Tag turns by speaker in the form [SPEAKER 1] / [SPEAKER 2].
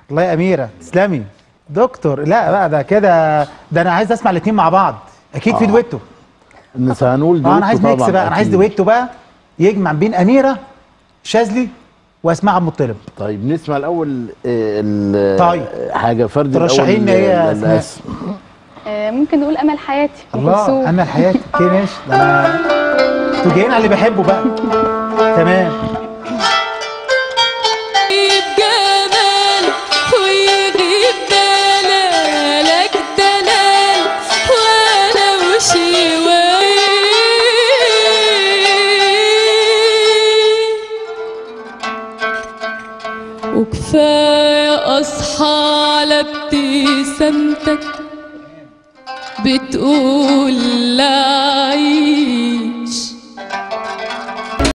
[SPEAKER 1] الله يا اميره تسلمي دكتور لا بقى ده كده ده انا عايز اسمع الاثنين مع بعض اكيد في دويتو
[SPEAKER 2] نس هنقول
[SPEAKER 1] اه انا عايز
[SPEAKER 2] دويتو
[SPEAKER 1] ميكس
[SPEAKER 2] طبعاً
[SPEAKER 1] بقى انا عايز
[SPEAKER 2] أكيد.
[SPEAKER 1] دويتو بقى يجمع بين اميره شاذلي واسماء عبد المطلب
[SPEAKER 2] طيب نسمع الاول آه، ال-
[SPEAKER 1] طيب.
[SPEAKER 2] حاجه فرد
[SPEAKER 1] ترشحين
[SPEAKER 2] الأول
[SPEAKER 1] إيه يا
[SPEAKER 2] ل-
[SPEAKER 1] أسماء؟
[SPEAKER 2] للأسم.
[SPEAKER 3] آه، ممكن نقول امل حياتي أم
[SPEAKER 1] الله
[SPEAKER 3] كلثوم.
[SPEAKER 1] امل حياتي اوكي ماشي ده انا انتوا جايين على اللي بحبه بقى تمام
[SPEAKER 4] يغيب جمال ويغيب دلالك دلال وانا وشواي وكفاية اصحى على ابتسامتك بتقول لعيب